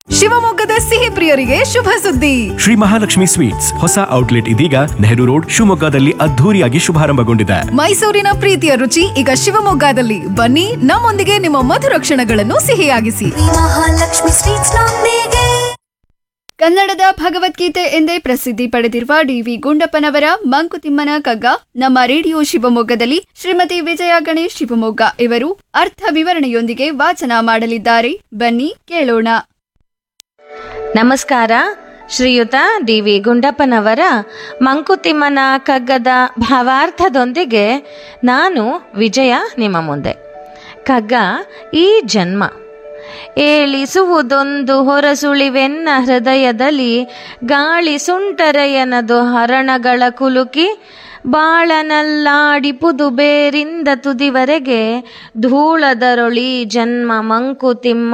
ಶಿವಮೊಗ್ಗದ ಸಿಹಿ ಪ್ರಿಯರಿಗೆ ಶುಭ ಸುದ್ದಿ ಶ್ರೀ ಮಹಾಲಕ್ಷ್ಮಿ ಸ್ವೀಟ್ಸ್ ಹೊಸ ಔಟ್ಲೆಟ್ ಇದೀಗ ನೆಹರು ರೋಡ್ ಶಿವಮೊಗ್ಗದಲ್ಲಿ ಅದ್ಧೂರಿಯಾಗಿ ಶುಭಾರಂಭಗೊಂಡಿದೆ ಮೈಸೂರಿನ ಪ್ರೀತಿಯ ರುಚಿ ಈಗ ಶಿವಮೊಗ್ಗದಲ್ಲಿ ಬನ್ನಿ ನಮ್ಮೊಂದಿಗೆ ನಿಮ್ಮ ಮಧುರ ಕ್ಷಣಗಳನ್ನು ಸಿಹಿಯಾಗಿಸಿ ಮಹಾಲಕ್ಷ್ಮಿ ಸ್ವೀಟ್ಸ್ ನೊಂದಿಗೆ ಕನ್ನಡದ ಭಗವದ್ಗೀತೆ ಎಂದೇ ಪ್ರಸಿದ್ಧಿ ಪಡೆದಿರುವ ಡಿವಿ ಗುಂಡಪ್ಪನವರ ಮಂಕುತಿಮ್ಮನ ಕಗ್ಗ ನಮ್ಮ ರೇಡಿಯೋ ಶಿವಮೊಗ್ಗದಲ್ಲಿ ಶ್ರೀಮತಿ ವಿಜಯ ಗಣೇಶ್ ಶಿವಮೊಗ್ಗ ಇವರು ಅರ್ಥ ವಿವರಣೆಯೊಂದಿಗೆ ವಾಚನ ಮಾಡಲಿದ್ದಾರೆ ಬನ್ನಿ ಕೇಳೋಣ ನಮಸ್ಕಾರ ಶ್ರೀಯುತ ಡಿ ವಿ ಗುಂಡಪ್ಪನವರ ಮಂಕುತಿಮ್ಮನ ಕಗ್ಗದ ಭಾವಾರ್ಥದೊಂದಿಗೆ ನಾನು ವಿಜಯ ನಿಮ್ಮ ಮುಂದೆ ಕಗ್ಗ ಈ ಜನ್ಮ ಏಳಿಸುವುದೊಂದು ಹೊರಸುಳಿವೆನ್ನ ಹೃದಯದಲ್ಲಿ ಗಾಳಿ ಸುಂಟರೆಯನದು ಹರಣಗಳ ಕುಲುಕಿ ಬಾಳನಲ್ಲಾಡಿಪುದು ಬೇರಿಂದ ತುದಿವರೆಗೆ ಧೂಳದರೊಳಿ ಜನ್ಮ ಮಂಕುತಿಮ್ಮ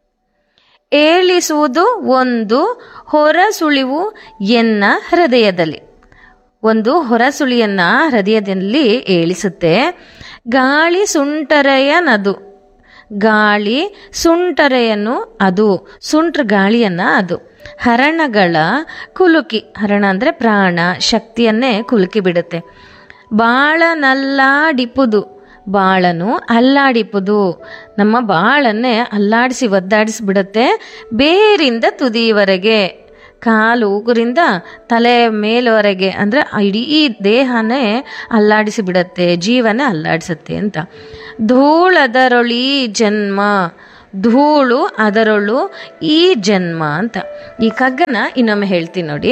ಏಳಿಸುವುದು ಒಂದು ಹೊರಸುಳಿವು ಎನ್ನ ಹೃದಯದಲ್ಲಿ ಒಂದು ಹೊರಸುಳಿಯನ್ನ ಹೃದಯದಲ್ಲಿ ಏಳಿಸುತ್ತೆ ಗಾಳಿ ಸುಂಟರೆಯನದು ಗಾಳಿ ಸುಂಟರೆಯನ್ನು ಅದು ಸುಂಟ್ರ ಗಾಳಿಯನ್ನ ಅದು ಹರಣಗಳ ಕುಲುಕಿ ಹರಣ ಅಂದರೆ ಪ್ರಾಣ ಶಕ್ತಿಯನ್ನೇ ಕುಲುಕಿ ಬಿಡುತ್ತೆ ಬಾಳನಲ್ಲಾಡಿಪುದು ಬಾಳನು ಅಲ್ಲಾಡಿಪುದು ನಮ್ಮ ಬಾಳನ್ನೇ ಅಲ್ಲಾಡಿಸಿ ಒದ್ದಾಡಿಸಿ ಬಿಡುತ್ತೆ ಬೇರಿಂದ ತುದಿಯವರೆಗೆ ಕಾಲು ಉಗುರಿಂದ ತಲೆ ಮೇಲವರೆಗೆ ಅಂದರೆ ಇಡೀ ದೇಹನೇ ಅಲ್ಲಾಡಿಸಿ ಬಿಡುತ್ತೆ ಜೀವನ ಅಲ್ಲಾಡಿಸುತ್ತೆ ಅಂತ ಧೂಳದರೊಳಿ ಜನ್ಮ ಧೂಳು ಅದರೊಳು ಈ ಜನ್ಮ ಅಂತ ಈ ಕಗ್ಗನ ಇನ್ನೊಮ್ಮೆ ಹೇಳ್ತೀನಿ ನೋಡಿ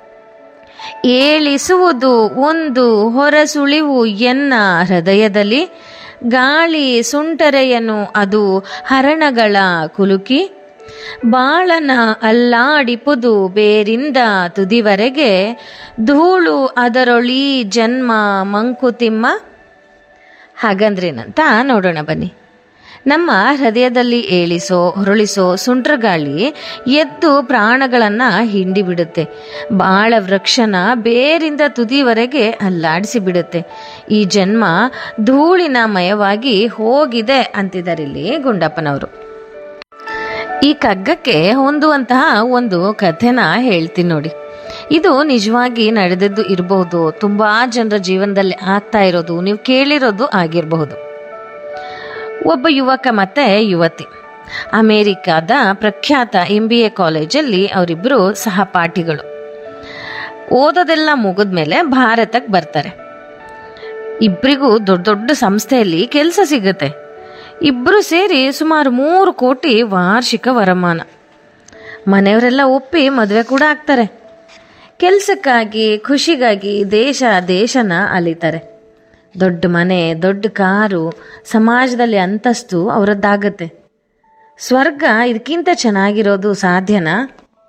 ಏಳಿಸುವುದು ಒಂದು ಹೊರಸುಳಿವು ಎನ್ನ ಹೃದಯದಲ್ಲಿ ಗಾಳಿ ಸುಂಟರೆಯನು ಅದು ಹರಣಗಳ ಕುಲುಕಿ ಬಾಳನ ಅಲ್ಲಾಡಿಪುದು ಬೇರಿಂದ ತುದಿವರೆಗೆ ಧೂಳು ಅದರೊಳಿ ಜನ್ಮ ಮಂಕುತಿಮ್ಮ ಹಾಗಂದ್ರೇನಂತ ನೋಡೋಣ ಬನ್ನಿ ನಮ್ಮ ಹೃದಯದಲ್ಲಿ ಏಳಿಸೋ ಹೊರಳಿಸೋ ಸುಂಟ್ರಗಾಳಿ ಎದ್ದು ಪ್ರಾಣಗಳನ್ನ ಹಿಂಡಿ ಬಿಡುತ್ತೆ ಬಾಳ ವೃಕ್ಷನ ಬೇರಿಂದ ತುದಿವರೆಗೆ ಅಲ್ಲಾಡಿಸಿ ಬಿಡುತ್ತೆ ಈ ಜನ್ಮ ಧೂಳಿನ ಮಯವಾಗಿ ಹೋಗಿದೆ ಅಂತಿದ್ದಾರೆ ಇಲ್ಲಿ ಗುಂಡಪ್ಪನವರು ಈ ಕಗ್ಗಕ್ಕೆ ಹೊಂದುವಂತಹ ಒಂದು ಕಥೆನ ಹೇಳ್ತೀನಿ ನೋಡಿ ಇದು ನಿಜವಾಗಿ ನಡೆದದ್ದು ಇರಬಹುದು ತುಂಬಾ ಜನರ ಜೀವನದಲ್ಲಿ ಆಗ್ತಾ ಇರೋದು ನೀವು ಕೇಳಿರೋದು ಆಗಿರಬಹುದು ಒಬ್ಬ ಯುವಕ ಮತ್ತೆ ಯುವತಿ ಅಮೇರಿಕಾದ ಪ್ರಖ್ಯಾತ ಎಂ ಬಿ ಎ ಕಾಲೇಜಲ್ಲಿ ಅವರಿಬ್ಬರು ಸಹಪಾಠಿಗಳು ಓದೋದೆಲ್ಲ ಮುಗಿದ್ಮೇಲೆ ಭಾರತಕ್ಕೆ ಬರ್ತಾರೆ ಇಬ್ಬರಿಗೂ ದೊಡ್ಡ ದೊಡ್ಡ ಸಂಸ್ಥೆಯಲ್ಲಿ ಕೆಲಸ ಸಿಗುತ್ತೆ ಇಬ್ಬರು ಸೇರಿ ಸುಮಾರು ಮೂರು ಕೋಟಿ ವಾರ್ಷಿಕ ವರಮಾನ ಮನೆಯವರೆಲ್ಲ ಒಪ್ಪಿ ಮದುವೆ ಕೂಡ ಆಗ್ತಾರೆ ಕೆಲಸಕ್ಕಾಗಿ ಖುಷಿಗಾಗಿ ದೇಶ ದೇಶನ ಅಲಿತಾರೆ ದೊಡ್ಡ ಮನೆ ದೊಡ್ಡ ಕಾರು ಸಮಾಜದಲ್ಲಿ ಅಂತಸ್ತು ಅವರದ್ದಾಗತ್ತೆ ಸ್ವರ್ಗ ಇದಕ್ಕಿಂತ ಚೆನ್ನಾಗಿರೋದು ಸಾಧ್ಯನಾ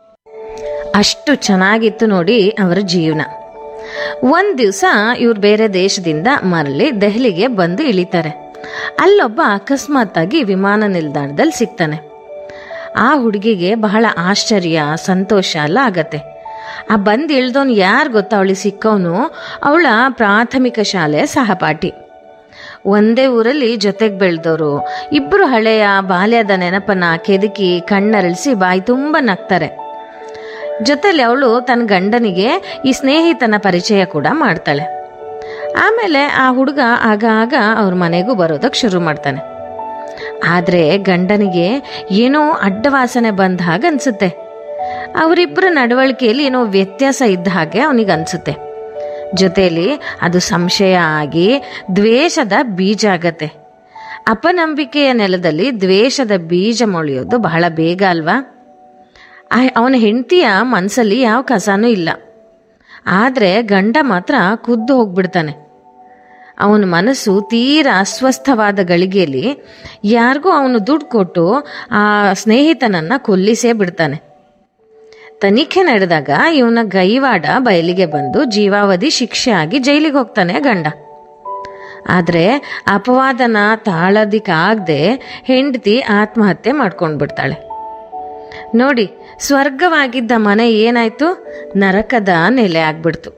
ಅಷ್ಟು ಚೆನ್ನಾಗಿತ್ತು ನೋಡಿ ಅವರ ಜೀವನ ಒಂದು ದಿವಸ ಇವ್ರು ಬೇರೆ ದೇಶದಿಂದ ಮರಳಿ ದೆಹಲಿಗೆ ಬಂದು ಇಳಿತಾರೆ ಅಲ್ಲೊಬ್ಬ ಅಕಸ್ಮಾತ್ತಾಗಿ ವಿಮಾನ ನಿಲ್ದಾಣದಲ್ಲಿ ಸಿಗ್ತಾನೆ ಆ ಹುಡುಗಿಗೆ ಬಹಳ ಆಶ್ಚರ್ಯ ಸಂತೋಷ ಎಲ್ಲ ಆಗತ್ತೆ ಆ ಬಂದು ಇಳ್ದವನು ಯಾರು ಗೊತ್ತಾ ಅವಳಿಗೆ ಸಿಕ್ಕವನು ಅವಳ ಪ್ರಾಥಮಿಕ ಶಾಲೆಯ ಸಹಪಾಠಿ ಒಂದೇ ಊರಲ್ಲಿ ಜೊತೆಗೆ ಬೆಳೆದವರು ಇಬ್ಬರು ಹಳೆಯ ಬಾಲ್ಯದ ನೆನಪನ್ನ ಕೆದಕಿ ಕಣ್ಣರಳಿಸಿ ಬಾಯಿ ತುಂಬ ನಗ್ತಾರೆ ಜೊತೆಲಿ ಅವಳು ತನ್ನ ಗಂಡನಿಗೆ ಈ ಸ್ನೇಹಿತನ ಪರಿಚಯ ಕೂಡ ಮಾಡ್ತಾಳೆ ಆಮೇಲೆ ಆ ಹುಡುಗ ಆಗ ಆಗ ಅವ್ರ ಮನೆಗೂ ಬರೋದಕ್ಕೆ ಶುರು ಮಾಡ್ತಾನೆ ಆದರೆ ಗಂಡನಿಗೆ ಏನೋ ಅಡ್ಡವಾಸನೆ ಬಂದ ಹಾಗೆ ಅನ್ಸುತ್ತೆ ಅವರಿಬ್ಬರ ನಡವಳಿಕೆಯಲ್ಲಿ ಏನೋ ವ್ಯತ್ಯಾಸ ಇದ್ದ ಹಾಗೆ ಅವನಿಗೆ ಅನ್ಸುತ್ತೆ ಜೊತೆಯಲ್ಲಿ ಅದು ಸಂಶಯ ಆಗಿ ದ್ವೇಷದ ಬೀಜ ಆಗತ್ತೆ ಅಪನಂಬಿಕೆಯ ನೆಲದಲ್ಲಿ ದ್ವೇಷದ ಬೀಜ ಮೊಳೆಯೋದು ಬಹಳ ಬೇಗ ಅಲ್ವಾ ಅವನ ಹೆಂಡತಿಯ ಮನಸ್ಸಲ್ಲಿ ಯಾವ ಕಸನೂ ಇಲ್ಲ ಆದರೆ ಗಂಡ ಮಾತ್ರ ಕುದ್ದು ಹೋಗ್ಬಿಡ್ತಾನೆ ಅವನ ಮನಸ್ಸು ತೀರಾ ಅಸ್ವಸ್ಥವಾದ ಗಳಿಗೆಯಲ್ಲಿ ಯಾರಿಗೂ ಅವನು ದುಡ್ಡು ಕೊಟ್ಟು ಆ ಸ್ನೇಹಿತನನ್ನ ಕೊಲ್ಲಿಸೇ ಬಿಡ್ತಾನೆ ತನಿಖೆ ನಡೆದಾಗ ಇವನ ಗೈವಾಡ ಬಯಲಿಗೆ ಬಂದು ಜೀವಾವಧಿ ಶಿಕ್ಷೆ ಆಗಿ ಜೈಲಿಗೆ ಹೋಗ್ತಾನೆ ಗಂಡ ಆದರೆ ಅಪವಾದನ ತಾಳೋದಿಕ್ಕಾಗದೆ ಹೆಂಡತಿ ಆತ್ಮಹತ್ಯೆ ಮಾಡ್ಕೊಂಡ್ಬಿಡ್ತಾಳೆ ನೋಡಿ ಸ್ವರ್ಗವಾಗಿದ್ದ ಮನೆ ಏನಾಯ್ತು ನರಕದ ನೆಲೆ ಆಗ್ಬಿಡ್ತು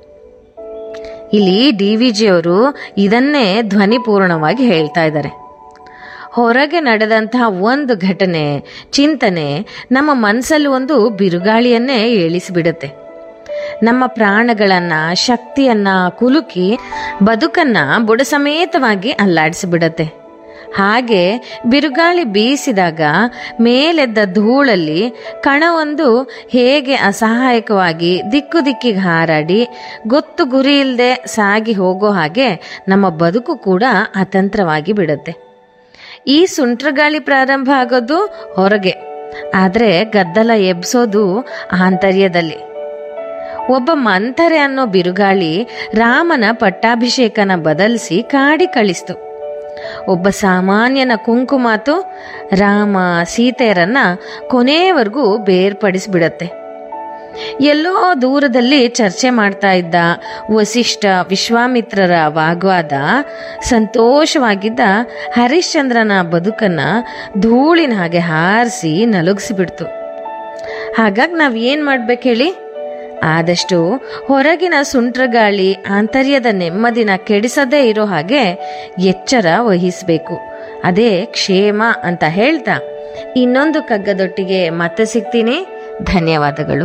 ಇಲ್ಲಿ ಡಿ ವಿ ಜಿಯವರು ಇದನ್ನೇ ಧ್ವನಿಪೂರ್ಣವಾಗಿ ಹೇಳ್ತಾ ಇದ್ದಾರೆ ಹೊರಗೆ ನಡೆದಂತಹ ಒಂದು ಘಟನೆ ಚಿಂತನೆ ನಮ್ಮ ಮನಸ್ಸಲ್ಲಿ ಒಂದು ಬಿರುಗಾಳಿಯನ್ನೇ ಏಳಿಸಿಬಿಡುತ್ತೆ ನಮ್ಮ ಪ್ರಾಣಗಳನ್ನ ಶಕ್ತಿಯನ್ನ ಕುಲುಕಿ ಬದುಕನ್ನ ಬುಡಸಮೇತವಾಗಿ ಅಲ್ಲಾಡಿಸಿಬಿಡತ್ತೆ ಹಾಗೆ ಬಿರುಗಾಳಿ ಬೀಸಿದಾಗ ಮೇಲೆದ್ದ ಧೂಳಲ್ಲಿ ಕಣವೊಂದು ಹೇಗೆ ಅಸಹಾಯಕವಾಗಿ ದಿಕ್ಕು ದಿಕ್ಕಿಗೆ ಹಾರಾಡಿ ಗೊತ್ತು ಗುರಿ ಇಲ್ಲದೆ ಸಾಗಿ ಹೋಗೋ ಹಾಗೆ ನಮ್ಮ ಬದುಕು ಕೂಡ ಅತಂತ್ರವಾಗಿ ಬಿಡುತ್ತೆ ಈ ಸುಂಟ್ರಗಾಳಿ ಪ್ರಾರಂಭ ಆಗೋದು ಹೊರಗೆ ಆದರೆ ಗದ್ದಲ ಎಬ್ಸೋದು ಆಂತರ್ಯದಲ್ಲಿ ಒಬ್ಬ ಮಂಥರೆ ಅನ್ನೋ ಬಿರುಗಾಳಿ ರಾಮನ ಪಟ್ಟಾಭಿಷೇಕನ ಬದಲಿಸಿ ಕಾಡಿ ಕಳಿಸ್ತು ಒಬ್ಬ ಸಾಮಾನ್ಯನ ಕುಂಕುಮಾತು ರಾಮ ಸೀತೆಯರನ್ನ ಕೊನೆಯವರೆಗೂ ಬೇರ್ಪಡಿಸ್ಬಿಡತ್ತೆ ಎಲ್ಲೋ ದೂರದಲ್ಲಿ ಚರ್ಚೆ ಮಾಡ್ತಾ ಇದ್ದ ವಸಿಷ್ಠ ವಿಶ್ವಾಮಿತ್ರರ ವಾಗ್ವಾದ ಸಂತೋಷವಾಗಿದ್ದ ಹರಿಶ್ಚಂದ್ರನ ಬದುಕನ್ನ ಧೂಳಿನ ಹಾಗೆ ಹಾರಿಸಿ ನಲುಗಿಸಿಬಿಡ್ತು ಹಾಗಾಗಿ ನಾವು ಏನು ಮಾಡ್ಬೇಕು ಹೇಳಿ ಆದಷ್ಟು ಹೊರಗಿನ ಸುಂಟ್ರಗಾಳಿ ಆಂತರ್ಯದ ನೆಮ್ಮದಿನ ಕೆಡಿಸದೇ ಇರೋ ಹಾಗೆ ಎಚ್ಚರ ವಹಿಸಬೇಕು ಅದೇ ಕ್ಷೇಮ ಅಂತ ಹೇಳ್ತಾ ಇನ್ನೊಂದು ಕಗ್ಗದೊಟ್ಟಿಗೆ ಮತ್ತೆ ಸಿಗ್ತೀನಿ ಧನ್ಯವಾದಗಳು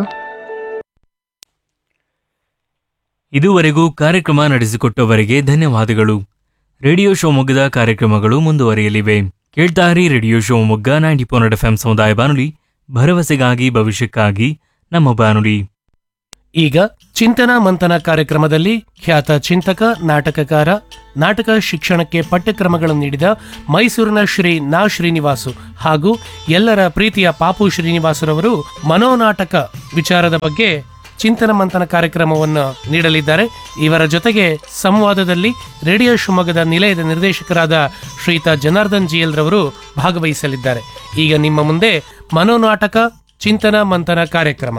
ಇದುವರೆಗೂ ಕಾರ್ಯಕ್ರಮ ನಡೆಸಿಕೊಟ್ಟವರಿಗೆ ಧನ್ಯವಾದಗಳು ರೇಡಿಯೋ ಶಿವಮೊಗ್ಗದ ಕಾರ್ಯಕ್ರಮಗಳು ಮುಂದುವರಿಯಲಿವೆ ಕೇಳ್ತಾರಿ radio Shivamogga ninety four F M ಸಮುದಾಯ ಬಾನುಲಿ ಭರವಸೆಗಾಗಿ ಭವಿಷ್ಯಕ್ಕಾಗಿ ನಮ್ಮ ಬಾನುಲಿ ಈಗ ಚಿಂತನ ಮಂಥನ ಕಾರ್ಯಕ್ರಮದಲ್ಲಿ ಖ್ಯಾತ ಚಿಂತಕ ನಾಟಕಕಾರ ನಾಟಕ ಶಿಕ್ಷಣಕ್ಕೆ ಪಠ್ಯಕ್ರಮಗಳನ್ನು ನೀಡಿದ ಮೈಸೂರಿನ ಶ್ರೀ ನಾ ಶ್ರೀನಿವಾಸು ಹಾಗೂ ಎಲ್ಲರ ಪ್ರೀತಿಯ ಪಾಪು ಶ್ರೀನಿವಾಸರವರು ಮನೋನಾಟಕ ವಿಚಾರದ ಬಗ್ಗೆ ಚಿಂತನ ಮಂಥನ ಕಾರ್ಯಕ್ರಮವನ್ನು ನೀಡಲಿದ್ದಾರೆ ಇವರ ಜೊತೆಗೆ ಸಂವಾದದಲ್ಲಿ ರೇಡಿಯೋ ಶಿವಮೊಗ್ಗದ ನಿಲಯದ ನಿರ್ದೇಶಕರಾದ ಶ್ರೀಯುತ ಜನಾರ್ದನ್ ಜಿಎಲ್ ರವರು ಭಾಗವಹಿಸಲಿದ್ದಾರೆ ಈಗ ನಿಮ್ಮ ಮುಂದೆ ಮನೋನಾಟಕ ಚಿಂತನ ಮಂಥನ ಕಾರ್ಯಕ್ರಮ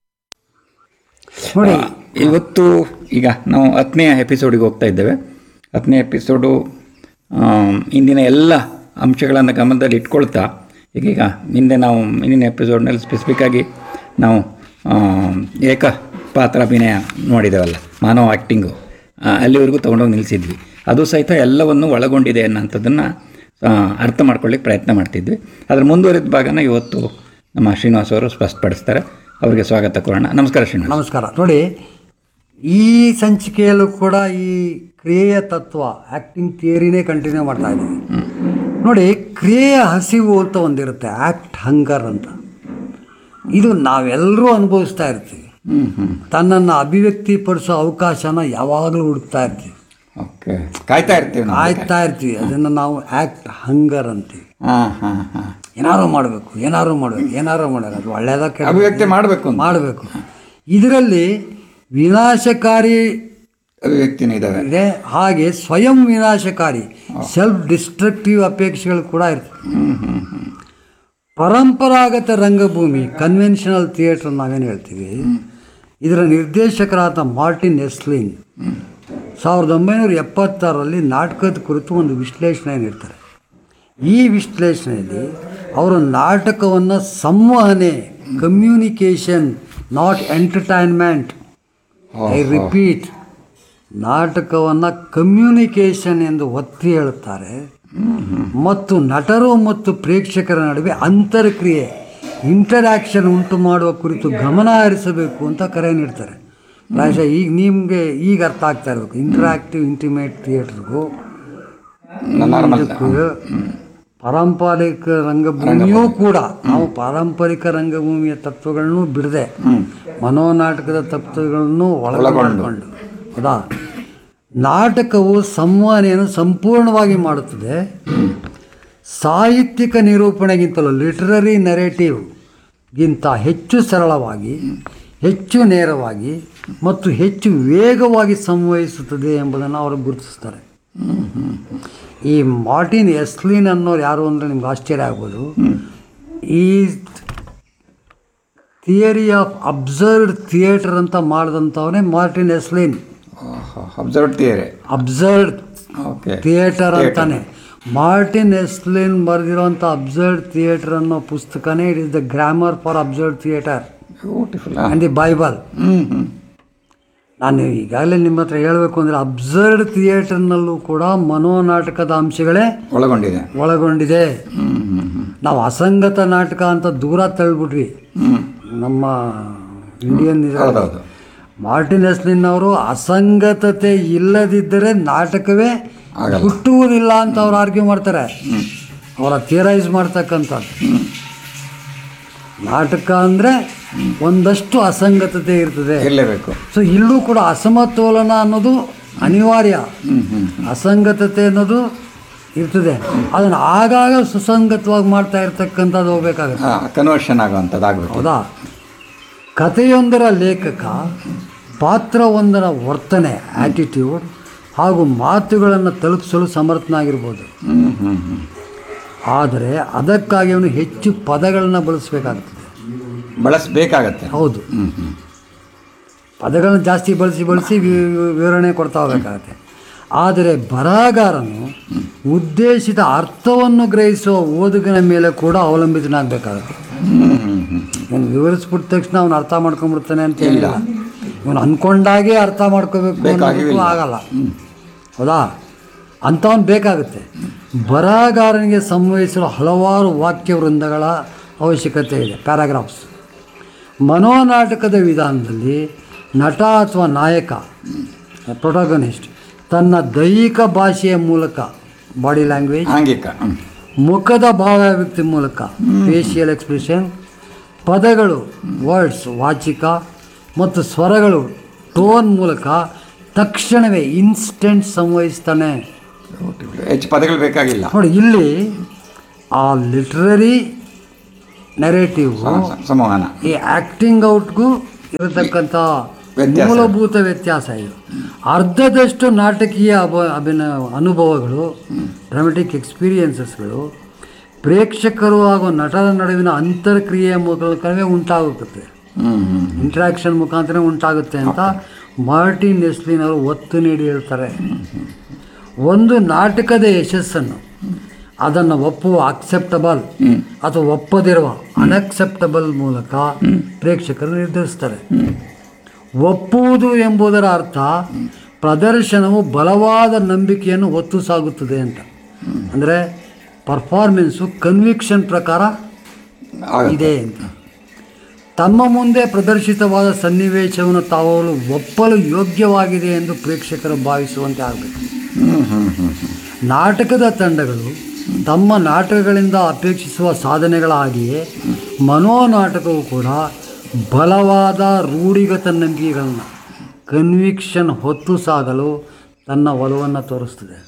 ನೋಡಿ ಇವತ್ತು ಈಗ ನಾವು ಹತ್ತನೆಯ ಎಪಿಸೋಡಿಗೆ ಹೋಗ್ತಾ ಇದ್ದೇವೆ ಹತ್ತನೇ ಎಪಿಸೋಡು ಇಂದಿನ ಎಲ್ಲ ಅಂಶಗಳನ್ನು ಗಮನದಲ್ಲಿ ಇಟ್ಕೊಳ್ತಾ ಈಗೀಗ ಹಿಂದೆ ನಾವು ಇಂದಿನ ಎಪಿಸೋಡ್ನಲ್ಲಿ ಸ್ಪೆಸಿಫಿಕ್ಕಾಗಿ ನಾವು ಆಮ್, ಏಕ ಪಾತ್ರ ಅಭಿನಯ ನೋಡಿದ್ದೇವಲ್ಲ ಮಾನವ ಆ್ಯಕ್ಟಿಂಗು ಅಲ್ಲಿವರೆಗೂ ತೊಗೊಂಡೋಗಿ ನಿಲ್ಲಿಸಿದ್ವಿ ಅದು ಸಹಿತ ಎಲ್ಲವನ್ನು ಒಳಗೊಂಡಿದೆ ಅನ್ನೋಂಥದ್ದನ್ನು ಅರ್ಥ ಮಾಡ್ಕೊಳ್ಳಿಕ್ಕೆ ಪ್ರಯತ್ನ ಮಾಡ್ತಿದ್ವಿ ಅದರ ಮುಂದುವರಿದ ಭಾಗನ ಇವತ್ತು ನಮ್ಮ ಶ್ರೀನಿವಾಸ್ ಅವರು ಸ್ಪಷ್ಟಪಡಿಸ್ತಾರೆ ಅವರಿಗೆ ಸ್ವಾಗತ ಕೋರೋಣ ನಮಸ್ಕಾರ ಶ್ರೀನಿವಾಸ್ ನಮಸ್ಕಾರ ನೋಡಿ ಈ ಸಂಚಿಕೆಯಲ್ಲೂ ಕೂಡ ಈ ಕ್ರಿಯೆಯ ತತ್ವ ಆ್ಯಕ್ಟಿಂಗ್ ಥಿಯರಿನೇ ಕಂಟಿನ್ಯೂ ಮಾಡ್ತಾ ಇದ್ದೀವಿ ನೋಡಿ ಕ್ರಿಯೆಯ ಹಸಿವು ಅಂತ ಒಂದಿರುತ್ತೆ ಆ್ಯಕ್ಟ್ ಹಂಗರ್ ಅಂತ ಇದು ನಾವೆಲ್ಲರೂ ಅನುಭವಿಸ್ತಾ ಇರ್ತೀವಿ ತನ್ನನ್ನು ಅಭಿವ್ಯಕ್ತಿಪಡಿಸೋ ಅವಕಾಶನ ಯಾವಾಗಲೂ ಹುಡುಕ್ತಾ ಇರ್ತೀವಿ ಓಕೆ ಕಾಯ್ತಾ ಇರ್ತೀವಿ ನಾವು ಆಯ್ತಾ ಇರ್ತೀವಿ ಅದನ್ನು ನಾವು ಆ್ಯಕ್ಟ್ ಹಂಗರ್ ಅಂತೀವಿ ಹಾಂ ಹಾಂ ಹಾಂ ಏನಾರು ಮಾಡಬೇಕು ಏನಾರು ಮಾಡಬೇಕು ಏನಾರು ಮಾಡಬೇಕು ಅದು ಒಳ್ಳೆಯದ ಅಭಿವ್ಯಕ್ತಿ ಮಾಡಬೇಕು ಅಂತ ಮಾಡಬೇಕು ಇದರಲ್ಲಿ ವಿನಾಶಕಾರಿ ಅಭಿವ್ಯಕ್ತಿನೂ ಇದ್ದಾವೆ ಇದೆ ಹಾಗೆ ಸ್ವಯಂ ವಿನಾಶಕಾರಿ ಸೆಲ್ಫ್ ಡಿಸ್ಟ್ರಕ್ಟಿವ್ ಅಪೇಕ್ಷೆಗಳು ಕೂಡ ಇರ್ತವೆ ಪರಂಪರಾಗತ ರಂಗಭೂಮಿ ಕನ್ವೆನ್ಷನಲ್ ಥಿಯೇಟರ್ ನಾವೇನು ಹೇಳ್ತೀವಿ ಇದರ ನಿರ್ದೇಶಕರಾದ ಮಾರ್ಟಿನ್ ಎಸ್ಲಿನ್ ಸಾವಿರದ ಒಂಬೈನೂರ ಎಪ್ಪತ್ತಾರರಲ್ಲಿ ನಾಟಕದ ಕುರಿತು ಒಂದು ವಿಶ್ಲೇಷಣೆ ನೀಡ್ತಾರೆ ಈ ವಿಶ್ಲೇಷಣೆಯಲ್ಲಿ ಅವರು ನಾಟಕವನ್ನು ಸಂವಹನೆ communication not entertainment I repeat ನಾಟಕವನ್ನು ಕಮ್ಯುನಿಕೇಷನ್ ಎಂದು ಒತ್ತಿ ಹೇಳುತ್ತಾರೆ ಮತ್ತು ನಟರು ಮತ್ತು ಪ್ರೇಕ್ಷಕರ ನಡುವೆ ಅಂತರ್ಕ್ರಿಯೆ ಇಂಟರಾಕ್ಷನ್ ಉಂಟು ಮಾಡುವ ಕುರಿತು ಗಮನ ಹರಿಸಬೇಕು ಅಂತ ಕರೆ ನೀಡ್ತಾರೆ ಪ್ರಾಯಶಃ ಈಗ ನಿಮಗೆ ಈಗ ಅರ್ಥ ಆಗ್ತಾ ಇರಬೇಕು ಇಂಟರಾಕ್ಟಿವ್ ಇಂಟಿಮೇಟ್ ಥಿಯೇಟ್ರಿಗೂ ನಾರ್ಮಲ್ ಇದಕ್ಕೂ ಪಾರಂಪರಿಕ ರಂಗಭೂಮಿಯೂ ಕೂಡ ನಾವು ಪಾರಂಪರಿಕ ರಂಗಭೂಮಿಯ ತತ್ವಗಳನ್ನು ಬಿಡದೆ ಮನೋನಾಟಕದ ತತ್ವಗಳನ್ನು ಒಳಗೊಂಡು ಹೌದಾ ನಾಟಕವು ಸಂವಹನೆಯನ್ನು ಸಂಪೂರ್ಣವಾಗಿ ಮಾಡುತ್ತದೆ ಸಾಹಿತ್ಯಿಕ ನಿರೂಪಣೆಗಿಂತಲೂ ಲಿಟರರಿ ನೆರೇಟಿವ್ ಗಿಂತ ಹೆಚ್ಚು ಸರಳವಾಗಿ ಹೆಚ್ಚು ನೇರವಾಗಿ ಮತ್ತು ಹೆಚ್ಚು ವೇಗವಾಗಿ ಸಂವಹಿಸುತ್ತದೆ ಎಂಬುದನ್ನು ಅವರು ಗುರುತಿಸ್ತಾರೆ ಈ ಮಾರ್ಟಿನ್ ಎಸ್ಲಿನ್ ಅನ್ನೋರು ಯಾರು ಅಂದರೆ ನಿಮ್ಗೆ ಆಶ್ಚರ್ಯ ಆಗ್ಬೋದು ಈ ಥಿಯರಿ ಆಫ್ ಅಬ್ಸರ್ವ್ಡ್ ಥಿಯೇಟರ್ ಅಂತ ಮಾಡಿದಂಥವನೇ Martin Esslin absurd theory absurd okay theatre ಅಂತಾನೆ ಮಾರ್ಟಿನ್ ಎಸ್ಲಿನ್ ಬರೆದಿರುವಂಥ ಅಬ್ಸರ್ವ್ಡ್ ಥಿಯೇಟರ್ ಅನ್ನೋ ಪುಸ್ತಕನೇ it is the grammar for absurd theatre beautiful and the Bible ಹ್ಞೂ ಹ್ಞೂ ನಾನು ಈಗಾಗಲೇ ನಿಮ್ಮ ಹತ್ರ ಹೇಳಬೇಕು ಅಂದರೆ ಅಬ್ಸರ್ಡ್ ಥಿಯೇಟರ್ನಲ್ಲೂ ಕೂಡ ಮನೋನಾಟಕದ ಅಂಶಗಳೇ ಒಳಗೊಂಡಿದೆ ಒಳಗೊಂಡಿದೆ ಹ್ಮ್ ಹ್ಮ್ ಹ್ಮ್ ನಾವು ಅಸಂಗತ ನಾಟಕ ಅಂತ ದೂರ ತಳ್ಬಿಟ್ವಿ ಹ್ಮ್ ನಮ್ಮ ಇಂಡಿಯನ್ ಹೌದೌದು ಮಾರ್ಟಿನ್ ಎಸ್ಲಿನ್ ಅವರು ಅಸಂಗತತೆ ಇಲ್ಲದಿದ್ದರೆ ನಾಟಕವೇ ಆಗಲ್ಲ. ಹುಟ್ಟುವುದಿಲ್ಲ ಅಂತ ಅವ್ರು ಆರ್ಗ್ಯೂ ಮಾಡ್ತಾರೆ ಅವರ ಥಿಯರೈಸ್ ಮಾಡ್ತಕ್ಕಂಥದ್ದು ನಾಟಕ ಅಂದರೆ ಒಂದಷ್ಟು ಅಸಂಗತತೆ ಇರ್ತದೆ ಇರಲೇಬೇಕು ಸೊ ಇಲ್ಲೂ ಕೂಡ ಅಸಮತೋಲನ ಅನ್ನೋದು ಅನಿವಾರ್ಯ ಅಸಂಗತತೆ ಅನ್ನೋದು ಇರ್ತದೆ ಅದನ್ನು ಆಗಾಗ ಸುಸಂಗತವಾಗಿ ಮಾಡ್ತಾ ಇರ್ತಕ್ಕಂಥದ್ದು ಹೋಗ್ಬೇಕಾಗುತ್ತೆ ಹಾಂ ಕನ್ವರ್ಷನ್ ಆಗುವಂಥದ್ದು ಆಗಬೇಕು ಹೌದಾ ಕಥೆಯೊಂದರ ಲೇಖಕ ಪಾತ್ರವೊಂದರ ವರ್ತನೆ ಆ್ಯಟಿಟ್ಯೂಡ್ ಹಾಗೂ ಮಾತುಗಳನ್ನು ತಲುಪಿಸಲು ಸಮರ್ಥನಾಗಿರ್ಬೋದು ಹ್ಮ್ ಹ್ಮ್ ಹ್ಮ್ ಆದರೆ ಅದಕ್ಕಾಗಿ ಅವನು ಹೆಚ್ಚು ಪದಗಳನ್ನು ಬಳಸಬೇಕಾಗ್ತದೆ ಬಳಸಬೇಕಾಗತ್ತೆ ಹೌದು ಹ್ಮ್ ಹ್ಮ್ ಪದಗಳನ್ನು ಜಾಸ್ತಿ ಬಳಸಿ ಬಳಸಿ ವಿ- ವಿ- ವಿವರಣೆ ಕೊಡ್ತಾ ಹೋಗಬೇಕಾಗತ್ತೆ ಆದರೆ ಬರಹಗಾರನು ಉದ್ದೇಶಿತ ಅರ್ಥವನ್ನು ಗ್ರಹಿಸುವ ಓದುಗನ ಮೇಲೆ ಕೂಡ ಅವಲಂಬಿತನಾಗಬೇಕಾಗುತ್ತೆ ಹ್ಮ್ ಹ್ಮ್ ಹ್ಮ್ ಇವನು ವಿವರಿಸ್ಬಿಟ್ಟ ತಕ್ಷಣ ಅವನು ಅರ್ಥ ಮಾಡ್ಕೊಂಡ್ಬಿಡ್ತಾನೆ ಅಂತ ಹೇಳಿಲ್ಲ ಇವನು ಅಂದ್ಕೊಂಡಾಗೆ ಅರ್ಥ ಮಾಡ್ಕೋಬೇಕು ಅನ್ನೋದಕ್ಕೂ ಆಗಲ್ಲ ಹೌದಾ ಅಂಥವನು ಬೇಕಾಗುತ್ತೆ ಬರಹಗಾರನಿಗೆ ಸಂವಹಿಸಲು ಹಲವಾರು ವಾಕ್ಯ ವೃಂದಗಳ ಅವಶ್ಯಕತೆ ಇದೆ ಪ್ಯಾರಾಗ್ರಾಫ್ಸ್ ಮನೋನಾಟಕದ ವಿಧಾನದಲ್ಲಿ ನಟ ಅಥವಾ ನಾಯಕ ಪ್ರೊಟಾಗನಿಸ್ಟ್ ತನ್ನ ದೈಹಿಕ ಭಾಷೆಯ ಮೂಲಕ ಬಾಡಿ ಲ್ಯಾಂಗ್ವೇಜ್ ಆಂಗಿಕ ಹ್ಮ್ ಮುಖದ ಭಾವವ್ಯಕ್ತಿ ಮೂಲಕ ಫೇಶಿಯಲ್ ಎಕ್ಸ್ಪ್ರೆಷನ್ ಪದಗಳು ವರ್ಡ್ಸ್ ವಾಚಿಕ ಮತ್ತು ಸ್ವರಗಳು ಟೋನ್ ಮೂಲಕ ತಕ್ಷಣವೇ ಇನ್ಸ್ಟೆಂಟ್ ಸಂವಹಿಸ್ತಾನೆ ಹೆಚ್ಚು ಪದಗಳು ಬೇಕಾಗಿಲ್ಲ ನೋಡಿ ಇಲ್ಲಿ ಆ ಲಿಟ್ರರಿ ನೆರೇಟಿವ್ ಸ- ಸ- ಸಂವಹನ ಈ ಆ್ಯಕ್ಟಿಂಗ್ ಔಟ್ಗೂ ಇರತಕ್ಕಂಥ ವ್ಯತ್ಯಾಸ. ಮೂಲಭೂತ ವ್ಯತ್ಯಾಸ ಇದು ಅರ್ಧದಷ್ಟು ನಾಟಕೀಯ ಅಭ ಅಭಿನಯ ಅನುಭವಗಳು ಡ್ರಾಮೆಟಿಕ್ ಎಕ್ಸ್ಪೀರಿಯನ್ಸಸ್ಗಳು ಪ್ರೇಕ್ಷಕರು ಹಾಗೂ ನಟರ ನಡುವಿನ ಅಂತರ್ಕ್ರಿಯೆಯ ಮೂಲಕವೇ ಉಂಟಾಗುತ್ತದೆ ಹ್ಮ್ ಹ್ಮ್ ಇಂಟ್ರಾಕ್ಷನ್ ಮುಖಾಂತರ ಉಂಟಾಗುತ್ತೆ ಅಂತ ಮಾರ್ಟಿನ್ ನೆಸ್ಲಿನ್ ಅವರು ಒತ್ತು ನೀಡಿ ಹೇಳ್ತಾರೆ ಒಂದು ನಾಟಕದ ಯಶಸ್ಸನ್ನು ಅದನ್ನು ಒಪ್ಪುವ ಅಕ್ಸೆಪ್ಟಬಲ್ ಅಥವಾ ಒಪ್ಪದಿರುವ ಅನ್ಅಕ್ಸೆಪ್ಟಬಲ್ ಮೂಲಕ ಪ್ರೇಕ್ಷಕರು ನಿರ್ಧರಿಸ್ತಾರೆ ಒಪ್ಪುವುದು ಎಂಬುದರ ಅರ್ಥ ಪ್ರದರ್ಶನವು ಬಲವಾದ ನಂಬಿಕೆಯನ್ನು ಹೊತ್ತು ಸಾಗುತ್ತದೆ ಅಂತ ಅಂದರೆ ಪರ್ಫಾರ್ಮೆನ್ಸು ಕನ್ವಿಕ್ಷನ್ ಪ್ರಕಾರ ಆಗುತ್ತೆ. ಇದೆ ಅಂತ ತಮ್ಮ ಮುಂದೆ ಪ್ರದರ್ಶಿತವಾದ ಸನ್ನಿವೇಶವನ್ನು ತಾವು ಒಪ್ಪಲು ಯೋಗ್ಯವಾಗಿದೆ ಎಂದು ಪ್ರೇಕ್ಷಕರು ಭಾವಿಸುವಂತೆ ಆಗಬೇಕು ಹ್ಮ್ ಹ್ಮ್ ಹ್ಮ್ ಹ್ಮ್ ನಾಟಕದ ತಂಡಗಳು ತಮ್ಮ ನಾಟಕಗಳಿಂದ ಅಪೇಕ್ಷಿಸುವ ಸಾಧನೆಗಳ ಹಾಗೆಯೇ ಮನೋನಾಟಕವು ಕೂಡ ಬಲವಾದ ರೂಢಿಗತ ನಂಬಿಕೆಗಳನ್ನು ಕನ್ವಿಕ್ಷನ್ ಹೊತ್ತು ಸಾಗಲು ತನ್ನ ಒಲವನ್ನು ತೋರಿಸ್ತದೆ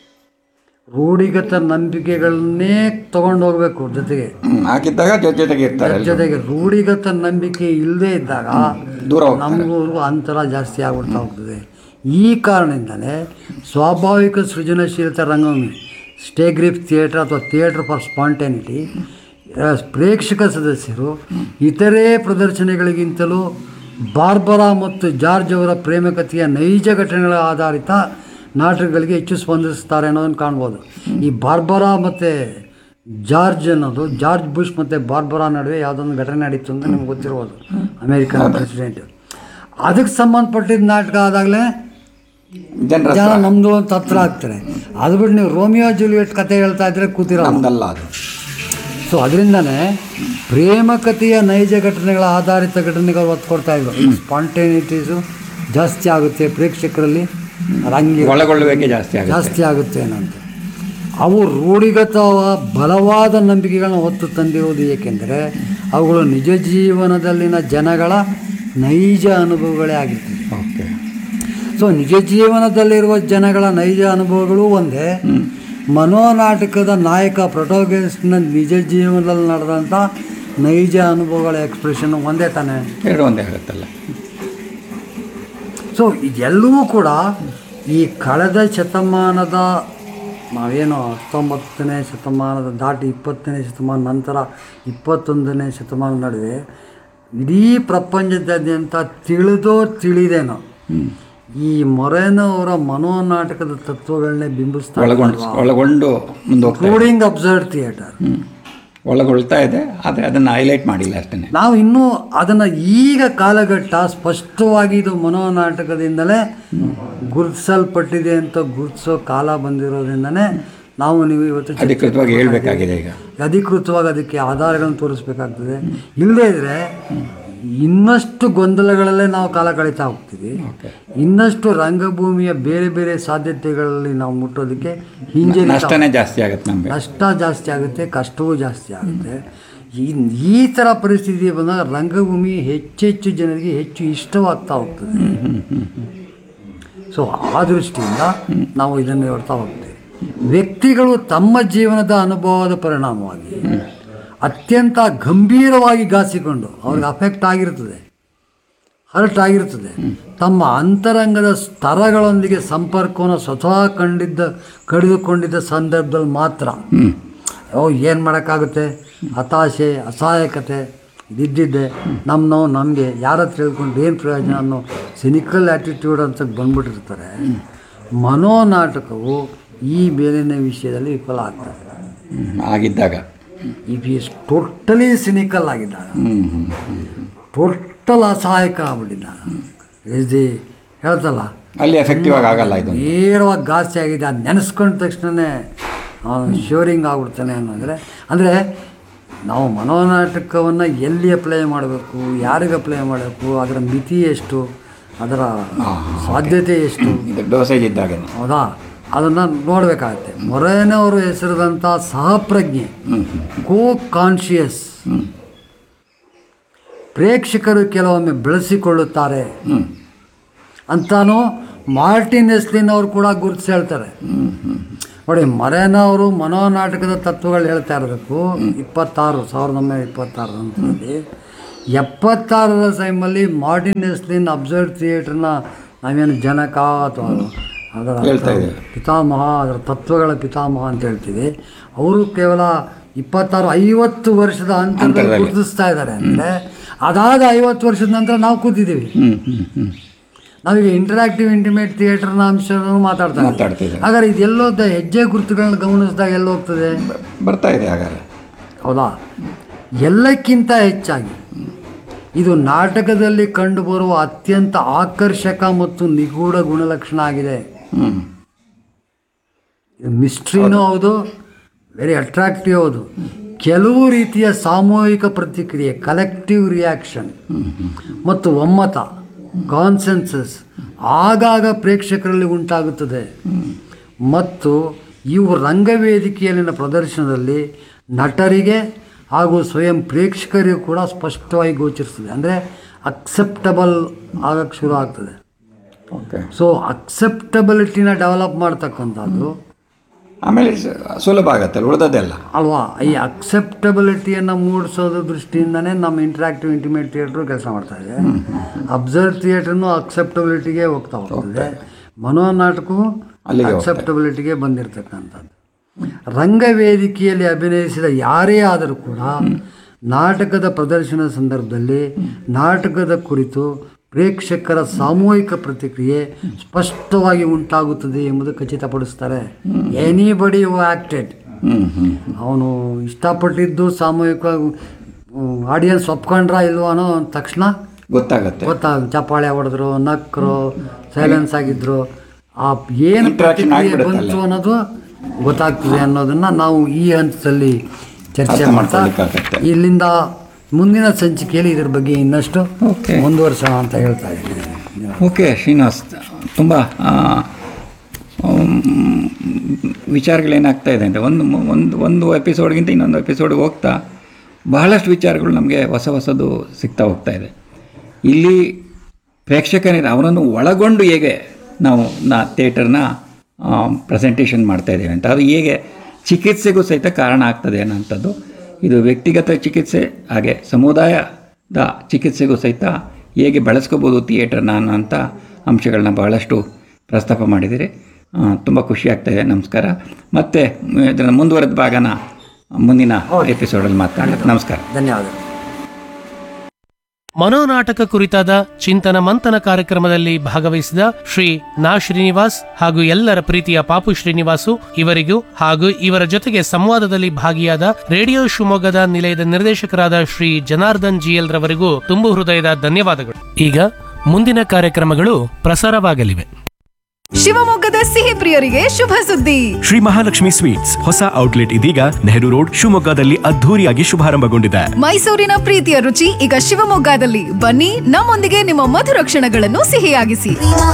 ರೂಢಿಗತ ನಂಬಿಕೆಗಳನ್ನೇ ತಗೊಂಡು ಹೋಗಬೇಕು ಜೊತೆಗೆ ಹ್ಮ್ ಹಾಕಿದ್ದಾಗ ಜೊತೆ ಜೊತೆಗೆ ಇರ್ತಾರೆ ಎಲ್ರು. ಜೊತೆಗೆ ರೂಢಿಗತ ನಂಬಿಕೆ ಇಲ್ಲದೆ ಇದ್ದಾಗ ದೂರ ಹೋಗ್ತಾರೆ ನಮಗೂ ಅಂತರ ಜಾಸ್ತಿ ಆಗ್ಬಿಡ್ತಾ ಹೋಗ್ತದೆ ಈ ಕಾರಣದಿಂದಲೇ ಸ್ವಾಭಾವಿಕ ಸೃಜನಶೀಲತೆ ರಂಗಭೂಮಿ ಸ್ಟೇಗ್ರಿಫ್ ಥಿಯೇಟರ್ ಅಥವಾ ಥಿಯೇಟರ್ ಫಾರ್ ಸ್ಪಾಂಟೇನಿಟಿ ಪ್ರೇಕ್ಷಕ ಸದಸ್ಯರು ಇತರೆ ಪ್ರದರ್ಶನಗಳಿಗಿಂತಲೂ ಬಾರ್ಬರಾ ಮತ್ತು ಜಾರ್ಜ್ ಅವರ ಪ್ರೇಮಕಥೆಯ ನೈಜ ಘಟನೆಗಳ ಆಧಾರಿತ ನಾಟಕಗಳಿಗೆ ಹೆಚ್ಚು ಸ್ಪಂದಿಸ್ತಾರೆ ಅನ್ನೋದನ್ನು ಕಾಣ್ಬೋದು ಈ ಬಾರ್ಬರಾ ಮತ್ತು ಜಾರ್ಜ್ ಅನ್ನೋದು ಜಾರ್ಜ್ ಬುಷ್ ಮತ್ತು ಬಾರ್ಬರಾ ನಡುವೆ ಯಾವುದೊಂದು ಘಟನೆ ನಡೀತು ಅಂತ ನಿಮ್ಗೆ ಗೊತ್ತಿರ್ಬೋದು ಅಮೇರಿಕನ್ ಪ್ರೆಸಿಡೆಂಟ್ ಅದಕ್ಕೆ ಸಂಬಂಧಪಟ್ಟಿದ್ದ ನಾಟಕ ಆದಾಗಲೇ ಜನರ ಜನ ನಮ್ಮದು ಅಂತ ಹತ್ರ ಆಗ್ತಾರೆ ಅದು ಬಿಟ್ಟು ನೀವು ರೋಮಿಯೋ ಜೂಲಿಯಟ್ ಕತೆ ಹೇಳ್ತಾ ಇದ್ರೆ ಕೂತಿರೋ ನಮ್ದಲ್ಲ ಅದು ಸೊ ಅದರಿಂದನೇ ಪ್ರೇಮ ಕಥೆಯ ನೈಜ ಘಟನೆಗಳ ಆಧಾರಿತ ಘಟನೆಗಳು ಒತ್ತು ಕೊಡ್ತಾ ಇದ್ರು ಸ್ಪಾಂಟೇನಿಟೀಸು ಜಾಸ್ತಿ ಆಗುತ್ತೆ ಪ್ರೇಕ್ಷಕರಲ್ಲಿ ರಂಗಿ ಒಳಗೊಳ್ಳುವಿಕೆ ಜಾಸ್ತಿ ಆಗುತ್ತೆ ಜಾಸ್ತಿ ಆಗುತ್ತೆ ಏನಂತ ಅವು ರೂಢಿಗತ ಬಲವಾದ ನಂಬಿಕೆಗಳನ್ನ ಹೊತ್ತು ತಂದಿರುವುದು ಏಕೆಂದರೆ ಅವುಗಳು ನಿಜ ಜೀವನದಲ್ಲಿನ ಜನಗಳ ನೈಜ ಅನುಭವಗಳೇ ಆಗಿರ್ತದೆ ಓಕೆ ಸೊ ನಿಜ ಜೀವನದಲ್ಲಿರುವ ಜನಗಳ ನೈಜ ಅನುಭವಗಳು ಒಂದೇ ಮನೋನಾಟಕದ ನಾಯಕ ಪ್ರೊಟೋಗಿಸ್ಟ್ನ ನಿಜ ಜೀವನದಲ್ಲಿ ನಡೆದಂಥ ನೈಜ ಅನುಭವಗಳ ಎಕ್ಸ್ಪ್ರೆಷನ್ ಒಂದೇ ತಾನೇ ಎರಡು ಒಂದೇ ಆಗುತ್ತಲ್ಲ ಸೊ ಇದೆಲ್ಲವೂ ಕೂಡ ಈ ಕಳೆದ ಶತಮಾನದ ನಾವೇನು ಹತ್ತೊಂಬತ್ತನೇ ಶತಮಾನದ ದಾಟಿ ಇಪ್ಪತ್ತನೇ ಶತಮಾನ ನಂತರ ಇಪ್ಪತ್ತೊಂದನೇ ಶತಮಾನ ನಡುವೆ ಇಡೀ ಪ್ರಪಂಚದಾದ್ಯಂತ ತಿಳಿದೋ ತಿಳಿದೇನೋ ಈ ಮೊರೇನೋ ಅವರ ಮನೋನಾಟಕದ ತತ್ವಗಳನ್ನೇ ಬಿಂಬಿಸ್ತಾ ಒಳಗೊಂಡು ಒಳಗೊಂಡು ಮುಂದೆ ಹೋಗ್ತಾರೆ ಇನ್ಕ್ಲೂಡಿಂಗ್ ಅಬ್ಸರ್ವ್ ಥಿಯೇಟರ್ ಒಳಗೊಳ್ತಾ ಇದೆ ಆದರೆ ಅದನ್ನು ಹೈಲೈಟ್ ಮಾಡಿಲ್ಲ ಅಷ್ಟೇ ನಾವು ಇನ್ನೂ ಅದನ್ನು ಈಗ ಕಾಲಘಟ್ಟ ಸ್ಪಷ್ಟವಾಗಿ ಇದು ಮನೋನಾಟಕದಿಂದಲೇ ಗುರುತಿಸಲ್ಪಟ್ಟಿದೆ ಅಂತ ಗುರುತಿಸೋ ಕಾಲ ಬಂದಿರೋದ್ರಿಂದನೇ ನಾವು ನೀವು ಇವತ್ತು ಚರ್ಚೆ ಅಧಿಕೃತವಾಗಿ ಹೇಳ್ಬೇಕಾಗಿದೆ ಈಗ ಅಧಿಕೃತವಾಗಿ ಅದಕ್ಕೆ ಆಧಾರಗಳನ್ನು ತೋರಿಸ್ಬೇಕಾಗ್ತದೆ ಇಲ್ಲದೇ ಇದ್ರೆ ಇನ್ನಷ್ಟು ಗೊಂದಲಗಳಲ್ಲೇ ನಾವು ಕಾಲ ಕಳೀತಾ ಹೋಗ್ತೀವಿ ಇನ್ನಷ್ಟು ರಂಗಭೂಮಿಯ ಬೇರೆ ಬೇರೆ ಸಾಧ್ಯತೆಗಳಲ್ಲಿ ನಾವು ಮುಟ್ಟೋದಕ್ಕೆ ಹಿಂಜರಿತಾ ನಷ್ಟನೇ ಜಾಸ್ತಿ ಆಗುತ್ತೆ ನಮಗೆ ನಷ್ಟ ಜಾಸ್ತಿ ಆಗುತ್ತೆ ಕಷ್ಟವೂ ಜಾಸ್ತಿ ಆಗುತ್ತೆ ಈ ಈ ಥರ ಪರಿಸ್ಥಿತಿ ಬಂದಾಗ ರಂಗಭೂಮಿ ಹೆಚ್ಚೆಚ್ಚು ಜನರಿಗೆ ಹೆಚ್ಚು ಇಷ್ಟವಾಗ್ತಾ ಹೋಗ್ತದೆ ಸೊ ಆ ದೃಷ್ಟಿಯಿಂದ ನಾವು ಇದನ್ನು ಹೇಳ್ತಾ ಹೋಗ್ತೇವೆ ವ್ಯಕ್ತಿಗಳು ತಮ್ಮ ಜೀವನದ ಅನುಭವದ ಪರಿಣಾಮವಾಗಿ ಅತ್ಯಂತ ಗಂಭೀರವಾಗಿ ಘಾಸಿಕೊಂಡು ಅವ್ರಿಗೆ ಅಫೆಕ್ಟ್ ಆಗಿರ್ತದೆ ಹರ್ಟ್ ಆಗಿರ್ತದೆ ತಮ್ಮ ಅಂತರಂಗದ ಸ್ತರಗಳೊಂದಿಗೆ ಸಂಪರ್ಕವನ್ನು ಸ್ವತಃ ಕಂಡಿದ್ದ ಕಡಿದುಕೊಂಡಿದ್ದ ಸಂದರ್ಭದಲ್ಲಿ ಮಾತ್ರ ಓ ಏನು ಮಾಡೋಕ್ಕಾಗುತ್ತೆ ಹತಾಶೆ ಅಸಹಾಯಕತೆ ಇದಿದ್ದಿದ್ದೆ ನಮ್ಮ ನೋವು ನಮಗೆ ಯಾರ ಹತ್ರ ತಿಳ್ಕೊಂಡು ಏನು ಪ್ರಯೋಜನ ಅನ್ನೋ ಸಿನಿಕಲ್ ಆ್ಯಟಿಟ್ಯೂಡ್ ಅಂತ ಬಂದ್ಬಿಟ್ಟಿರ್ತಾರೆ ಮನೋನಾಟಕವು ಈ ಮೇಲಿನ ವಿಷಯದಲ್ಲಿ ವಿಫಲ ಆಗ್ತದೆ ಆಗಿದ್ದಾಗ ಇಫ್ ಈಸ್ ಟೋಟಲಿ ಸಿನಿಕಲ್ ಆಗಿದ್ದಾಗ ಹ್ಮ್, ಹ್ಮ್, ಹ್ಮ್. ಟೋಟಲ್ ಅಸಹಾಯಕ ಆಗ್ಬಿಟ್ಟಿದ್ದಾಗ ಇಸ್ ದಿ ಹೇಳ್ತಲ್ಲ ಅಲ್ಲಿ ಎಫೆಕ್ಟಿವ್ ಆಗಿ ಆಗಲ್ಲ ಇದು ನೇರವಾಗಿ ಘಾಸಿ ಆಗಿದೆ ಅದು ನೆನೆಸ್ಕೊಂಡ ತಕ್ಷಣವೇ ಶೋರಿಂಗ್ ಆಗ್ಬಿಡ್ತಾನೆ ಅನ್ನೋದ್ರೆ ಅಂದರೆ ನಾವು ಮನೋನಾಟಕವನ್ನು ಎಲ್ಲಿ ಅಪ್ಲೈ ಮಾಡಬೇಕು ಯಾರಿಗೆ ಅಪ್ಲೈ ಮಾಡಬೇಕು ಅದರ ಮಿತಿ ಎಷ್ಟು ಅದರ ಸಾಧ್ಯತೆ ಎಷ್ಟು ಇದು ಡೋಸೇಜ್ ಇದ್ದಾಗೆ ಹೌದಾ ಅದನ್ನು ನೋಡಬೇಕಾಗತ್ತೆ ಮೊರೇನವರು ಹೆಸರಿದಂಥ ಸಹಪ್ರಜ್ಞೆ ಕೋ ಕಾನ್ಷಿಯಸ್ ಪ್ರೇಕ್ಷಕರು ಕೆಲವೊಮ್ಮೆ ಬೆಳೆಸಿಕೊಳ್ಳುತ್ತಾರೆ ಅಂತಾನು ಮಾರ್ಟಿನ್ ಎಸ್ಲಿನ್ ಅವರು ಕೂಡ ಗುರುತಿಸಿ ಹೇಳ್ತಾರೆ ನೋಡಿ ಮರೇನ ಅವರು ಮನೋನಾಟಕದ ತತ್ವಗಳು ಹೇಳ್ತಾ ಇರಬೇಕು ಇಪ್ಪತ್ತಾರು ಸಾವಿರದ ಒಂಬೈನೂರ ಇಪ್ಪತ್ತಾರು ಅಂತರಲ್ಲಿ ಎಪ್ಪತ್ತಾರರ ಟೈಮಲ್ಲಿ ಮಾರ್ಟಿನ್ ಎಸ್ಲಿನ್ ಅಬ್ಸರ್ವ್ ಥಿಯೇಟ್ರನ್ನ ನಾವೇನು ಜನಕ ಅಥವಾ ಅದರ ಹೇಳ್ತಾ ಇದ್ದೇವೆ. ಪಿತಾಮಹ ಅದರ ತತ್ವಗಳ ಪಿತಾಮಹ ಅಂತ ಹೇಳ್ತೀವಿ ಅವರು ಕೇವಲ ಇಪ್ಪತ್ತಾರು ಐವತ್ತು ವರ್ಷದ ಅಂತರದಲ್ಲಿ ಅಂತರದಲ್ಲಿ. ಗುರುತಿಸ್ತಾ ಇದ್ದಾರೆ ಅಂದರೆ ಅದಾದ ಐವತ್ತು ವರ್ಷದ ನಂತರ ನಾವು ಕೂತಿದ್ದೀವಿ ಹ್ಮ್ ಹ್ಮ್ ಹ್ಮ್ ನಾವೀಗ ಇಂಟರಾಕ್ಟಿವ್ ಇಂಟಿಮೇಟ್ ಥಿಯೇಟರ್ನ ಅಂಶವನ್ನು ಮಾತಾಡ್ತಾ ಇದ್ದೀವಿ. ಮಾತಾಡ್ತಿದ್ದೀವಿ. ಹಾಗಾದ್ರೆ ಇದೆಲ್ಲೋ ದ ಹೆಜ್ಜೆ ಗುರುತುಗಳನ್ನ ಗಮನಿಸಿದಾಗ ಎಲ್ಲ ಹೋಗ್ತದೆ ಬರ್ತಾ ಇದೆ ಹಾಗಾದ್ರೆ ಹೌದಾ ಎಲ್ಲಕ್ಕಿಂತ ಹೆಚ್ಚಾಗಿ ಇದು ನಾಟಕದಲ್ಲಿ ಕಂಡುಬರುವ ಅತ್ಯಂತ ಆಕರ್ಷಕ ಮತ್ತು ನಿಗೂಢ ಗುಣಲಕ್ಷಣ ಆಗಿದೆ ಹ್ಮ್ ಇದು ಮಿಸ್ಟ್ರಿನೂ ಹೌದು ವೆರಿ ಅಟ್ರಾಕ್ಟಿವ್ ಹೌದು ಕೆಲವು ರೀತಿಯ ಸಾಮೂಹಿಕ ಪ್ರತಿಕ್ರಿಯೆ ಕಲೆಕ್ಟಿವ್ ರಿಯಾಕ್ಷನ್ ಮತ್ತು ಒಮ್ಮತ ಕಾನ್ಸೆನ್ಸಸ್ ಆಗಾಗ ಪ್ರೇಕ್ಷಕರಲ್ಲಿ ಉಂಟಾಗುತ್ತದೆ ಮತ್ತು ಇವು ರಂಗವೇದಿಕೆಯಲ್ಲಿನ ಪ್ರದರ್ಶನದಲ್ಲಿ ನಟರಿಗೆ ಹಾಗೂ ಸ್ವಯಂ ಪ್ರೇಕ್ಷಕರಿಗೂ ಕೂಡ ಸ್ಪಷ್ಟವಾಗಿ ಗೋಚರಿಸ್ತದೆ ಅಂದರೆ ಅಕ್ಸೆಪ್ಟಬಲ್ ಆಗಕ್ಕೆ ಶುರು ಆಗ್ತದೆ ಓಕೆ ಸೊ ಅಕ್ಸೆಪ್ಟಬಿಲಿಟಿನ ಡೆವಲಪ್ ಮಾಡ್ತಕ್ಕಂಥದ್ದು ಆಮೇಲೆ ಸ- ಸುಲಭ ಆಗತ್ತಲ್ಲ ಉಳಿದದ್ದೆಲ್ಲ ಅಲ್ವಾ ಈ ಅಕ್ಸೆಪ್ಟಬಿಲಿಟಿಯನ್ನು ಮೂಡಿಸೋದ್ರ ದೃಷ್ಟಿಯಿಂದನೇ ನಮ್ಮ ಇಂಟ್ರಾಕ್ಟಿವ್ ಇಂಟಿಮೇಟ್ ಥಿಯೇಟ್ರು ಕೆಲಸ ಮಾಡ್ತಾ ಇದೆ ಅಬ್ಸರ್ವ್ ಥಿಯೇಟ್ರನ್ನು ಅಕ್ಸೆಪ್ಟಬಿಲಿಟಿಗೆ ಹೋಗ್ತಾ ಹೋಗ್ತದೆ ಮನೋನಾಟಕವು ಅಲ್ಲಿಗೆ ಹೋಗ್ತದೆ. ಅಕ್ಸೆಪ್ಟಬಿಲಿಟಿಗೆ ಬಂದಿರತಕ್ಕಂಥದ್ದು ರಂಗವೇದಿಕೆಯಲ್ಲಿ ಅಭಿನಯಿಸಿದ ಯಾರೇ ಆದರೂ ಕೂಡ ನಾಟಕದ ಪ್ರದರ್ಶನ ಸಂದರ್ಭದಲ್ಲಿ ನಾಟಕದ ಕುರಿತು ಪ್ರೇಕ್ಷಕರ ಸಾಮೂಹಿಕ ಪ್ರತಿಕ್ರಿಯೆ ಸ್ಪಷ್ಟವಾಗಿ ಉಂಟಾಗುತ್ತದೆ ಎಂಬುದು ಖಚಿತಪಡಿಸ್ತಾರೆ ಎನಿ ಬಡಿ ಹೂ ಆ್ಯಕ್ಟೆಡ್ ಹ್ಮ್ ಹ್ಮ್ ಅವನು ಇಷ್ಟಪಟ್ಟಿದ್ದು ಸಾಮೂಹಿಕವಾಗಿ ಆಡಿಯನ್ಸ್ ಒಪ್ಕೊಂಡ್ರ ಇಲ್ವೋ ಅನ್ನೋ ತಕ್ಷಣ ಗೊತ್ತಾಗತ್ತೆ ಗೊತ್ತಾಗ ಚಪ್ಪಾಳೆ ಹೊಡೆದ್ರು ನಕ್ಕರು ಸೈಲೆನ್ಸ್ ಆಗಿದ್ರು ಆ ಏನು Interaction ಪ್ರತಿಕ್ರಿಯೆ ಆಗ್ಬಿಡುತ್ತೆ ಬಂತು ಅನ್ನೋದು ಗೊತ್ತಾಗ್ತದೆ ಅನ್ನೋದನ್ನ ನಾವು ಈ ಹಂತದಲ್ಲಿ ಚರ್ಚೆ ಅರ್ಥ ಮಾಡ್ತಾ ಮಾಡ್ಕೊಳ್ಳಿಕ್ಕಾಗತ್ತೆ. ಇಲ್ಲಿಂದ ಮುಂದಿನ ಸಂಚಿಕೆಯಲ್ಲಿ ಇದ್ರ ಬಗ್ಗೆ ಇನ್ನಷ್ಟು Okay. ಮುಂದುವರ್ಸೋಣ ಅಂತ ಹೇಳ್ತಾ ಇದ್ದೀನಿ ಓಕೆ ಶ್ರೀನಿವಾಸ್ ತುಂಬ ವಿಚಾರಗಳೇನಾಗ್ತಾ ಇದೆ ಅಂದರೆ ಒಂದು ಒಂದು ಒಂದು ಎಪಿಸೋಡ್ಗಿಂತ ಇನ್ನೊಂದು ಎಪಿಸೋಡ್ಗೆ ಹೋಗ್ತಾ ಬಹಳಷ್ಟು ವಿಚಾರಗಳು ನಮಗೆ ಹೊಸ ಹೊಸದು ಸಿಗ್ತಾ ಹೋಗ್ತಾ ಇದೆ ಇಲ್ಲಿ ಪ್ರೇಕ್ಷಕನಿಗೆ ಅವರನ್ನು ಒಳಗೊಂಡು ಹೇಗೆ ನಾವು ನಾ ಥಿಯೇಟರ್ನ ಪ್ರೆಸೆಂಟೇಷನ್ ಮಾಡ್ತಾ ಇದ್ದೇವೆ ಅಂತ ಅದು ಹೇಗೆ ಚಿಕಿತ್ಸೆಗೂ ಸಹಿತ ಕಾರಣ ಆಗ್ತದೆ ಅನ್ನೋಂಥದ್ದು ಇದು ವ್ಯಕ್ತಿಗತ ಚಿಕಿತ್ಸೆ ಹಾಗೆ ಸಮುದಾಯದ ಚಿಕಿತ್ಸೆಗೂ ಸಹಿತ ಹೇಗೆ ಬಳಸ್ಕೋಬೋದು ಥಿಯೇಟರ್ನ ಅನ್ನೋಂಥ ಅಂಶಗಳನ್ನ ಬಹಳಷ್ಟು ಪ್ರಸ್ತಾಪ ಮಾಡಿದ್ದೀರಿ ತುಂಬ ಖುಷಿ ಆಗ್ತಾಯಿದೆ ನಮಸ್ಕಾರ ಮತ್ತು ಇದರ ಮುಂದುವರೆದ ಭಾಗನ ಮುಂದಿನ ಎಪಿಸೋಡಲ್ಲಿ ಮಾತನಾಡೋದು ನಮಸ್ಕಾರ ಧನ್ಯವಾದಗಳು ಮನೋನಾಟಕ ಕುರಿತಾದ ಚಿಂತನ ಮಂಥನ ಕಾರ್ಯಕ್ರಮದಲ್ಲಿ ಭಾಗವಹಿಸಿದ ಶ್ರೀ ನಾ ಶ್ರೀನಿವಾಸ್ ಹಾಗೂ ಎಲ್ಲರ ಪ್ರೀತಿಯ ಪಾಪು ಶ್ರೀನಿವಾಸು ಇವರಿಗೂ ಹಾಗೂ ಇವರ ಜೊತೆಗೆ ಸಂವಾದದಲ್ಲಿ ಭಾಗಿಯಾದ ರೇಡಿಯೋ ಶಿವಮೊಗ್ಗದ ನಿಲಯದ ನಿರ್ದೇಶಕರಾದ ಶ್ರೀ ಜನಾರ್ದನ್ ಜಿಎಲ್ ರವರಿಗೂ ತುಂಬು ಹೃದಯದ ಧನ್ಯವಾದಗಳು ಈಗ ಮುಂದಿನ ಕಾರ್ಯಕ್ರಮಗಳು ಪ್ರಸಾರವಾಗಲಿವೆ ಶಿವಮೊಗ್ಗದ ಸಿಹಿ ಪ್ರಿಯರಿಗೆ ಶುಭ ಸುದ್ದಿ ಶ್ರೀ ಮಹಾಲಕ್ಷ್ಮಿ ಸ್ವೀಟ್ಸ್ ಹೊಸ ಔಟ್ಲೆಟ್ ಇದೀಗ ನೆಹರು ರೋಡ್ ಶಿವಮೊಗ್ಗದಲ್ಲಿ ಅದ್ಧೂರಿಯಾಗಿ ಶುಭಾರಂಭಗೊಂಡಿದೆ ಮೈಸೂರಿನ ಪ್ರೀತಿಯ ರುಚಿ ಈಗ ಶಿವಮೊಗ್ಗದಲ್ಲಿ ಬನ್ನಿ ನಮ್ಮೊಂದಿಗೆ ನಿಮ್ಮ ಮಧುರ ಕ್ಷಣಗಳನ್ನು ಸಿಹಿಯಾಗಿಸಿ ಶ್ರೀ